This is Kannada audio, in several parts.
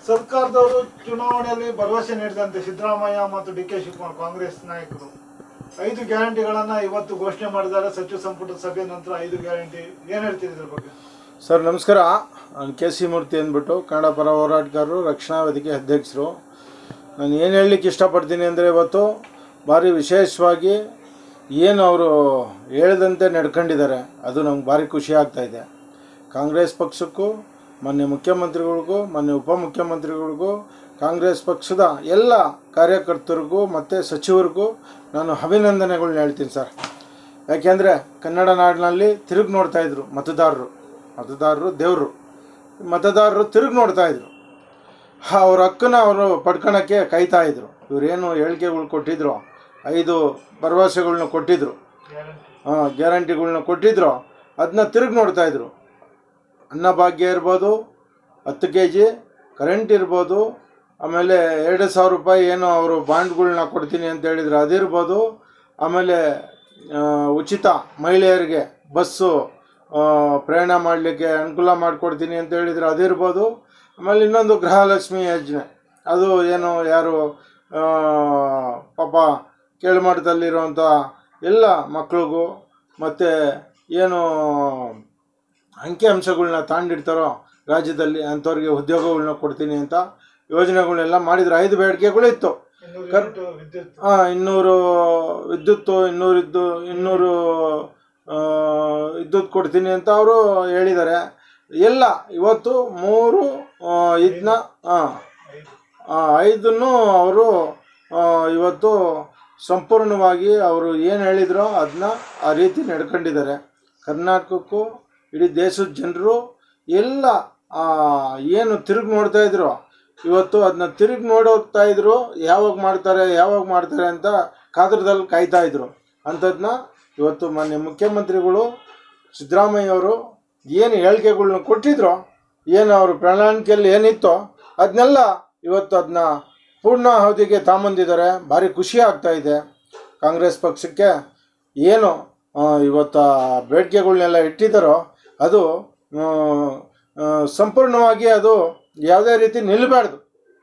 ಸರ್ಕಾರದವರು ಚುನಾವಣೆಯಲ್ಲಿ ಭರವಸೆ ನೀಡಿದಂತೆ ಸಿದ್ದರಾಮಯ್ಯ ಮತ್ತು ಡಿ ಕೆ ಶಿವಕುಮಾರ್ ಕಾಂಗ್ರೆಸ್ ನಾಯಕರು ಐದು ಗ್ಯಾರಂಟಿಗಳನ್ನ ಇವತ್ತು ಘೋಷಣೆ ಮಾಡಿದ್ದಾರೆ ಸಚಿವ ಸಂಪುಟ ಸಭೆ ನಂತರ ಐದು ಗ್ಯಾರಂಟಿ ಏನ್ ಹೇಳ್ತೀರಿ ಇದ್ರ ಬಗ್ಗೆ ಸರ್ ನಮಸ್ಕಾರ ನಾನು ಕೆ ಸಿ ಮೂರ್ತಿ ಅಂದ್ಬಿಟ್ಟು ಕನ್ನಡ ಪರ ಹೋರಾಟಗಾರರು ರಕ್ಷಣಾ ವೇದಿಕೆ ಅಧ್ಯಕ್ಷರು ನಾನು ಏನು ಹೇಳಲಿಕ್ಕೆ ಇಷ್ಟಪಡ್ತೀನಿ ಅಂದರೆ ಇವತ್ತು ಭಾರಿ ವಿಶೇಷವಾಗಿ ಏನು ಅವರು ಹೇಳ್ದಂತೆ ನಡ್ಕೊಂಡಿದ್ದಾರೆ ಅದು ನಮ್ಗೆ ಭಾರಿ ಖುಷಿ ಆಗ್ತಾ ಇದೆ ಕಾಂಗ್ರೆಸ್ ಪಕ್ಷಕ್ಕೂ ಮಾನ್ಯ ಮುಖ್ಯಮಂತ್ರಿಗಳಿಗೂ ಮಾನ್ಯ ಉಪಮುಖ್ಯಮಂತ್ರಿಗಳಿಗೂ ಕಾಂಗ್ರೆಸ್ ಪಕ್ಷದ ಎಲ್ಲ ಕಾರ್ಯಕರ್ತರಿಗೂ ಮತ್ತು ಸಚಿವರಿಗೂ ನಾನು ಅಭಿನಂದನೆಗಳನ್ನ ಹೇಳ್ತೀನಿ ಸರ್ ಯಾಕೆಂದರೆ ಕನ್ನಡ ನಾಡಿನಲ್ಲಿ ತಿರುಗಿ ನೋಡ್ತಾ ಇದ್ರು ಮತದಾರರು ಮತದಾರರು ದೇವರು ಮತದಾರರು ತಿರುಗಿ ನೋಡ್ತಾ ಇದ್ರು ಅವ್ರ ಹಕ್ಕನ್ನ ಅವರು ಪಡ್ಕೊಳಕ್ಕೆ ಕಾಯ್ತಾ ಇದ್ರು ಇವರೇನು ಹೇಳಿಕೆಗಳು ಕೊಟ್ಟಿದ್ರು ಐದು ಭರವಸೆಗಳ್ನ ಕೊಟ್ಟಿದ್ರು ಹಾಂ ಗ್ಯಾರಂಟಿಗಳ್ನ ಕೊಟ್ಟಿದ್ರು ಅದನ್ನ ತಿರುಗಿ ನೋಡ್ತಾ ಇದ್ರು ಅನ್ನಭಾಗ್ಯ ಇರ್ಬೋದು ಹತ್ತು ಕೆ ಜಿ ಕರೆಂಟ್ ಇರ್ಬೋದು ಆಮೇಲೆ ಎರಡು ಸಾವಿರ ರೂಪಾಯಿ ಏನು ಅವರು ಬಾಂಡ್ಗಳ್ನ ಕೊಡ್ತೀನಿ ಅಂತ ಹೇಳಿದ್ರು ಅದಿರ್ಬೋದು ಆಮೇಲೆ ಆ, ಉಚಿತ ಮಹಿಳೆಯರಿಗೆ ಬಸ್ಸು ಆ, ಪ್ರಯಾಣ ಮಾಡಲಿಕ್ಕೆ ಅನುಕೂಲ ಮಾಡಿಕೊಡ್ತೀನಿ ಅಂತ ಹೇಳಿದ್ರು ಅದಿರ್ಬೋದು ಆಮೇಲೆ ಇನ್ನೊಂದು ಗೃಹಲಕ್ಷ್ಮಿ ಯೋಜನೆ ಅದು ಏನು ಯಾರು ಆ, ಪಾಪ ಕೆಳಮಟ್ಟದಲ್ಲಿರುವಂಥ ಎಲ್ಲ ಮಕ್ಳಿಗೂ ಮತ್ತು ಏನು ಅಂಕಿ ಅಂಶಗಳನ್ನ ತಾಂಡಿರ್ತಾರೋ ರಾಜ್ಯದಲ್ಲಿ ಅಂಥವ್ರಿಗೆ ಉದ್ಯೋಗಗಳನ್ನ ಕೊಡ್ತೀನಿ ಅಂತ ಯೋಜನೆಗಳನ್ನೆಲ್ಲ ಮಾಡಿದ್ರು ಐದು ಬೇಡಿಕೆಗಳು ಇತ್ತು ಇನ್ನೂರು ಕರ್- ಯೂನಿಟ್ ವಿದ್ಯುತ್ ಹಾಂ ಇನ್ನೂರು ವಿದ್ಯುತ್ತು ಇನ್ನೂರು ಇದ್ದು ಇನ್ನೂರು ಆ, ವಿದ್ಯುತ್ ಕೊಡ್ತೀನಿ ಅಂತ ಅವರು ಹೇಳಿದ್ದಾರೆ ಎಲ್ಲ ಇವತ್ತು ಮೂರು ಇದನ್ನ ಹಾಂ ಐದು ಐದನ್ನು ಅವರು ಇವತ್ತು ಸಂಪೂರ್ಣವಾಗಿ ಅವರು ಏನು ಹೇಳಿದ್ರೋ ಅದನ್ನ ಆ ರೀತಿ ನಡ್ಕೊಂಡಿದ್ದಾರೆ ಕರ್ನಾಟಕಕ್ಕೂ ಇಡೀ ದೇಶದ ಜನರು ಎಲ್ಲ ಆ, ಏನು ತಿರುಗಿ ನೋಡ್ತಾ ಇದ್ರು ಇವತ್ತು ಅದನ್ನ ತಿರುಗಿ ನೋಡೋಗ್ತಾ ಇದ್ರು ಯಾವಾಗ ಮಾಡ್ತಾರೆ ಯಾವಾಗ ಮಾಡ್ತಾರೆ ಅಂತ ಕಾದ್ರದಲ್ಲಿ ಕಾಯ್ತಾ ಇದ್ರು ಅಂಥದ್ದನ್ನ ಇವತ್ತು ಮಾನ್ಯ ಮುಖ್ಯಮಂತ್ರಿಗಳು ಸಿದ್ದರಾಮಯ್ಯವರು ಏನು ಹೇಳಿಕೆಗಳ್ನ ಕೊಟ್ಟಿದ್ರು ಏನು ಅವರು ಪ್ರಣಾಳಿಕೆಯಲ್ಲಿ ಏನಿತ್ತೋ ಅದನ್ನೆಲ್ಲ ಇವತ್ತು ಅದನ್ನ ಪೂರ್ಣಾವಧಿಗೆ ತಾಂಬಂದಿದ್ದಾರೆ ಭಾರಿ ಖುಷಿ ಆಗ್ತಾ ಇದೆ ಕಾಂಗ್ರೆಸ್ ಪಕ್ಷಕ್ಕೆ ಏನು ಆ, ಇವತ್ತು ಆ ಬೇಡಿಕೆಗಳ್ನೆಲ್ಲ ಇಟ್ಟಿದ್ದಾರೋ ಅದು ಆ, ಆ, ಸಂಪೂರ್ಣವಾಗಿ ಅದು ಯಾವುದೇ ರೀತಿ ನಿಲ್ಲಬಾರ್ದು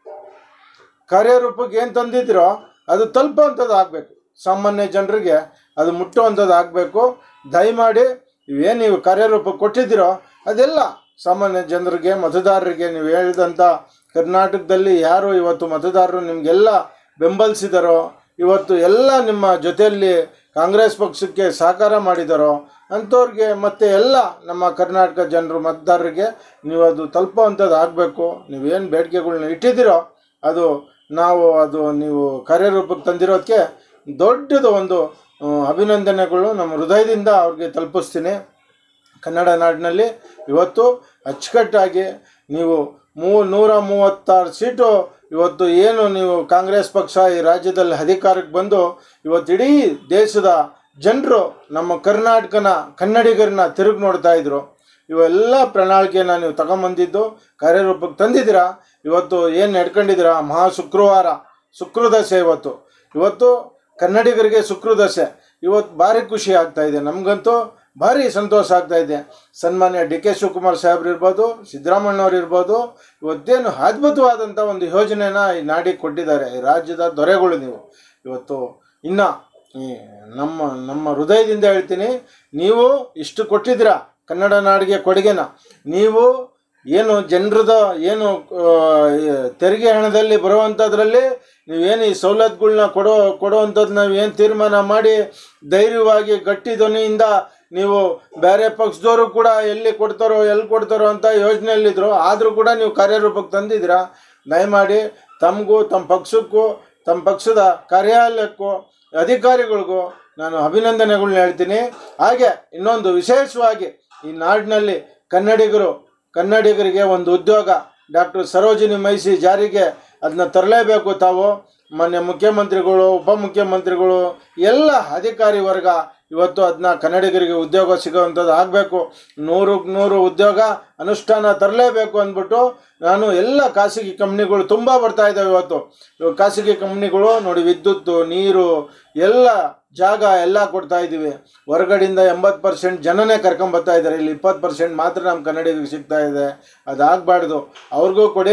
ಕಾರ್ಯರೂಪಕ್ಕೆ ಏನು ತಂದಿದ್ರೋ ಅದು ತಲುಪುವಂಥದ್ದು ಆಗಬೇಕು ಸಾಮಾನ್ಯ ಜನರಿಗೆ ಅದು ಮುಟ್ಟುವಂಥದ್ದು ಆಗಬೇಕು ದಯಮಾಡಿ ಇವೇನು ನೀವು ಕಾರ್ಯರೂಪಕ್ಕೆ ಕೊಟ್ಟಿದ್ದೀರೋ ಅದೆಲ್ಲ ಸಾಮಾನ್ಯ ಜನರಿಗೆ ಮತದಾರರಿಗೆ ನೀವು ಹೇಳಿದಂಥ ಕರ್ನಾಟಕದಲ್ಲಿ ಯಾರು ಇವತ್ತು ಮತದಾರರು ನಿಮಗೆಲ್ಲ ಬೆಂಬಲಿಸಿದಾರೋ ಇವತ್ತು ಎಲ್ಲ ನಿಮ್ಮ ಜೊತೆಯಲ್ಲಿ ಕಾಂಗ್ರೆಸ್ ಪಕ್ಷಕ್ಕೆ ಸಹಕಾರ ಮಾಡಿದಾರೋ ಅಂಥವ್ರಿಗೆ ಮತ್ತು ಎಲ್ಲ ನಮ್ಮ ಕರ್ನಾಟಕ ಜನರು ಮತದಾರರಿಗೆ ನೀವು ಅದು ತಲುಪುವಂಥದ್ದು ಆಗಬೇಕು ನೀವೇನು ಬೇಡಿಕೆಗಳ್ನ ಇಟ್ಟಿದ್ದೀರೋ ಅದು ನಾವು ಅದು ನೀವು ಕಾರ್ಯರೂಪಕ್ಕೆ ತಂದಿರೋದಕ್ಕೆ ದೊಡ್ಡದು ಒಂದು ಆ, ಅಭಿನಂದನೆಗಳು ನಮ್ಮ ಹೃದಯದಿಂದ ಅವ್ರಿಗೆ ತಲುಪಿಸ್ತೀನಿ ಕನ್ನಡ ನಾಡಿನಲ್ಲಿ ಇವತ್ತು ಅಚ್ಚುಕಟ್ಟಾಗಿ ನೀವು ಮೂ ನೂರ ಮೂವತ್ತಾರು ಸೀಟು ಇವತ್ತು ಏನು ನೀವು ಕಾಂಗ್ರೆಸ್ ಪಕ್ಷ ಈ ರಾಜ್ಯದಲ್ಲಿ ಅಧಿಕಾರಕ್ಕೆ ಬಂದು ಇವತ್ತು ಇಡೀ ದೇಶದ ಜನರು ನಮ್ಮ ಕರ್ನಾಟಕನ ಕನ್ನಡಿಗರನ್ನ ತಿರುಗಿ ನೋಡ್ತಾ ಇದ್ರು ಇವೆಲ್ಲ ಪ್ರಣಾಳಿಕೆನ ನೀವು ತಗೊಂಬಂದಿದ್ದು ಕಾರ್ಯರೂಪಕ್ಕೆ ತಂದಿದ್ದೀರಾ ಇವತ್ತು ಏನು ನಡ್ಕೊಂಡಿದ್ದೀರಾ ಮಹಾ ಶುಕ್ರವಾರ ಶುಕ್ರದಶೆ ಇವತ್ತು ಇವತ್ತು ಕನ್ನಡಿಗರಿಗೆ ಶುಕ್ರದಶೆ ಇವತ್ತು ಭಾರಿ ಖುಷಿ ಆಗ್ತಾ ಇದೆ ನಮಗಂತೂ ಭಾರಿ ಸಂತೋಷ ಆಗ್ತಾ ಇದೆ ಸನ್ಮಾನ್ಯ ಡಿ ಕೆ ಶಿವಕುಮಾರ್ ಸಾಹೇಬ್ರು ಇರ್ಬೋದು ಸಿದ್ದರಾಮಣ್ಣವ್ರು ಇರ್ಬೋದು ಇವತ್ತೇನು ಅದ್ಭುತವಾದಂಥ ಒಂದು ಯೋಜನೆನ ಈ ನಾಡಿಗೆ ಕೊಟ್ಟಿದ್ದಾರೆ ಈ ರಾಜ್ಯದ ದೊರೆಗಳು ನೀವು ಇವತ್ತು ಇನ್ನು ಈ ನಮ್ಮ ನಮ್ಮ ಹೃದಯದಿಂದ ಹೇಳ್ತೀನಿ ನೀವು ಇಷ್ಟು ಕೊಟ್ಟಿದ್ದೀರಾ ಕನ್ನಡ ನಾಡಿಗೆ ಕೊಡುಗೆನ ನೀವು ಏನು ಜನರದ ಏನು ಆ, ತೆರಿಗೆ ಹಣದಲ್ಲಿ ಬರುವಂಥದ್ರಲ್ಲಿ ನೀವೇನು ಈ ಸವಲತ್ತುಗಳ್ನ ಕೊಡೋ ಕೊಡುವಂಥದ್ದು ನಾವು ಏನು ತೀರ್ಮಾನ ಮಾಡಿ ಧೈರ್ಯವಾಗಿ ಗಟ್ಟಿ ಧ್ವನಿಯಿಂದ ನೀವು ಬೇರೆ ಪಕ್ಷದವರು ಕೂಡ ಎಲ್ಲಿ ಕೊಡ್ತಾರೋ ಎಲ್ಲಿ ಕೊಡ್ತಾರೋ ಅಂತ ಯೋಜನೆಯಲ್ಲಿದ್ದರು ಆದರೂ ಕೂಡ ನೀವು ಕಾರ್ಯರೂಪಕ್ಕೆ ತಂದಿದ್ದೀರಾ ದಯಮಾಡಿ ತಮಗೂ ತಮ್ಮ ಪಕ್ಷಕ್ಕೂ ತಮ್ಮ ಪಕ್ಷದ ಕಾರ್ಯಾಲಯಕ್ಕೂ ಅಧಿಕಾರಿಗಳಿಗೂ ನಾನು ಅಭಿನಂದನೆಗಳನ್ನ ಹೇಳ್ತೀನಿ ಹಾಗೆ ಇನ್ನೊಂದು ವಿಶೇಷವಾಗಿ ಈ ನಾಡಿನಲ್ಲಿ ಕನ್ನಡಿಗರು ಕನ್ನಡಿಗರಿಗೆ ಒಂದು ಉದ್ಯೋಗ ಡಾಕ್ಟರ್ ಸರೋಜಿನಿ ಮೈಸಿ ಜಾರಿಗೆ ಅದನ್ನ ತರಲೇಬೇಕು ತಾವು ಮಾನ್ಯ ಮುಖ್ಯಮಂತ್ರಿಗಳು ಉಪಮುಖ್ಯಮಂತ್ರಿಗಳು ಎಲ್ಲ ಅಧಿಕಾರಿ ವರ್ಗ ಇವತ್ತು ಅದನ್ನ ಕನ್ನಡಿಗರಿಗೆ ಉದ್ಯೋಗ ಸಿಗೋವಂಥದ್ದು ಆಗಬೇಕು ನೂರಕ್ಕೆ ನೂರು ಉದ್ಯೋಗ ಅನುಷ್ಠಾನ ತರಲೇಬೇಕು ಅಂದ್ಬಿಟ್ಟು ನಾನು ಎಲ್ಲ ಖಾಸಗಿ ಕಂಪ್ನಿಗಳು ತುಂಬ ಬರ್ತಾ ಇದ್ದಾವೆ ಇವತ್ತು ಇವಾಗ ಖಾಸಗಿ ಕಂಪ್ನಿಗಳು ನೋಡಿ ವಿದ್ಯುತ್ತು ನೀರು ಎಲ್ಲ ಜಾಗ ಎಲ್ಲ ಕೊಡ್ತಾ ಇದ್ದೀವಿ ಹೊರಗಡೆಯಿಂದ ಎಂಬತ್ತು ಪರ್ಸೆಂಟ್ ಜನನೇ ಕರ್ಕೊಂಬರ್ತಾ ಇದ್ದಾರೆ ಇಲ್ಲಿ ಇಪ್ಪತ್ತು ಪರ್ಸೆಂಟ್ ಮಾತ್ರ ನಮ್ಮ ಕನ್ನಡಿಗರಿಗೆ ಸಿಗ್ತಾ ಇದೆ ಅದಾಗಬಾರ್ದು ಅವ್ರಿಗೂ ಕೊಡಿ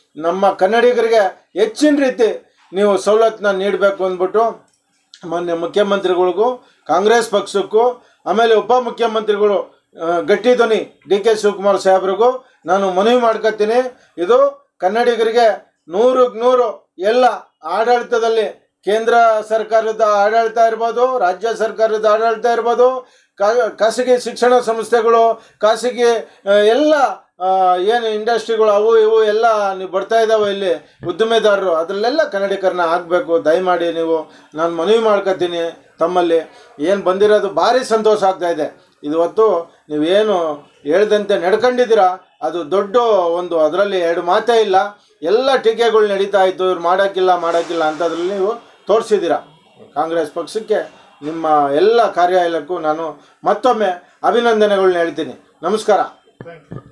ನಮ್ಮ ಕನ್ನಡಿಗರಿಗೆ ಹೆಚ್ಚಿನ ರೀತಿ ನೀವು ಸವಲತ್ತನ್ನ ನೀಡಬೇಕು ಅಂದ್ಬಿಟ್ಟು ಮಾನ್ಯ ಮುಖ್ಯಮಂತ್ರಿಗಳಿಗೂ ಕಾಂಗ್ರೆಸ್ ಪಕ್ಷಕ್ಕೂ ಆಮೇಲೆ ಉಪಮುಖ್ಯಮಂತ್ರಿಗಳು ಆ, ಗಟ್ಟಿ ಧ್ವನಿ ಡಿ ಕೆ ಶಿವಕುಮಾರ್ ಸಾಹೇಬ್ರಿಗೂ ನಾನು ಮನವಿ ಮಾಡ್ಕೊತೀನಿ ಇದು ಕನ್ನಡಿಗರಿಗೆ ನೂರಕ್ಕೆ ನೂರು ಎಲ್ಲ ಆಡಳಿತದಲ್ಲಿ ಕೇಂದ್ರ ಸರ್ಕಾರದ ಆಡಳಿತ ಇರ್ಬೋದು ರಾಜ್ಯ ಸರ್ಕಾರದ ಆಡಳಿತ ಇರ್ಬೋದು ಕಾ- ಖಾಸಗಿ ಶಿಕ್ಷಣ ಸಂಸ್ಥೆಗಳು ಖಾಸಗಿ ಆ, ಎಲ್ಲ ಆ, ಏನು ಇಂಡಸ್ಟ್ರಿಗಳು ಅವು ಇವು ಎಲ್ಲ ನೀವು ಬರ್ತಾ ಇದ್ದಾವೆ ಇಲ್ಲಿ ಉದ್ದಿಮೆದಾರರು ಅದರಲ್ಲೆಲ್ಲ ಕನ್ನಡಿಗರನ್ನ ಆಗಬೇಕು ದಯಮಾಡಿ ನೀವು ನಾನು ಮನವಿ ಮಾಡ್ಕೊತೀನಿ ತಮ್ಮಲ್ಲಿ ಏನು ಬಂದಿರೋದು ಭಾರಿ ಸಂತೋಷ ಆಗ್ತಾ ಇದೆ ಇದು ಹೊತ್ತು ನೀವೇನು ಹೇಳ್ದಂತೆ ನಡ್ಕೊಂಡಿದ್ದೀರಾ ಅದು ದೊಡ್ಡ ಒಂದು ಅದರಲ್ಲಿ ಎರಡು ಮಾತೇ ಇಲ್ಲ ಎಲ್ಲ ಟೀಕೆಗಳು ನಡೀತಾ ಇತ್ತು ಇವ್ರು ಮಾಡೋಕ್ಕಿಲ್ಲ ಮಾಡೋಕ್ಕಿಲ್ಲ ಅಂಥದ್ರಲ್ಲಿ ನೀವು ತೋರಿಸಿದ್ದೀರಾ ಕಾಂಗ್ರೆಸ್ ಪಕ್ಷಕ್ಕೆ ನಿಮ್ಮ ಎಲ್ಲ ಕಾರ್ಯಾಲಯಕ್ಕೂ ನಾನು ಮತ್ತೊಮ್ಮೆ ಅಭಿನಂದನೆಗಳನ್ನ ಹೇಳ್ತೀನಿ ನಮಸ್ಕಾರ ಥ್ಯಾಂಕ್ ಯು